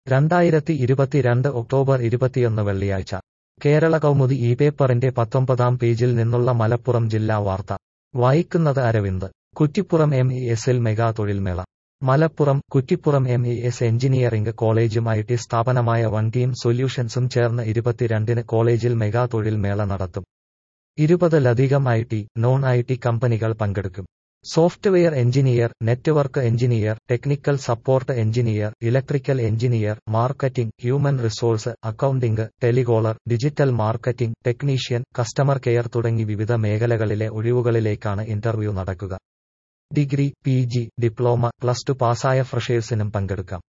രണ്ടായിരത്തി ഇരുപത്തിരണ്ട് ഒക്ടോബർ ഇരുപത്തിയൊന്ന് വെള്ളിയാഴ്ച കേരള കൗമുദി ഈ പേപ്പറിന്റെ പത്തൊമ്പതാം പേജിൽ നിന്നുള്ള മലപ്പുറം ജില്ലാ വാർത്ത വായിക്കുന്നത് അരവിന്ദ് കുറ്റിപ്പുറം എം ഇ എസിൽ മെഗാ തൊഴിൽമേള Malappuram Kuttippuram M E S engineering കോളേജും ഐ ടി സ്ഥാപനമായ വൺ ടീം സൊല്യൂഷൻസും ചേർന്ന് ഇരുപത്തിരണ്ടിന് കോളേജിൽ മെഗാ തൊഴിൽമേള നടത്തും ഇരുപതിലധികം I T non I T കമ്പനികൾ പങ്കെടുക്കും software engineer network engineer technical support engineer electrical engineer marketing human resource accounting telecaller digital marketing technician customer care തുടങ്ങി വിവിധ മേഖലകളിലെ ഒഴിവുകളിലേക്കാണ് ഇന്റർവ്യൂ നടക്കുക degree P G diploma plus two പാസ്സായ ഫ്രഷേഴ്സിനും പങ്കെടുക്കാം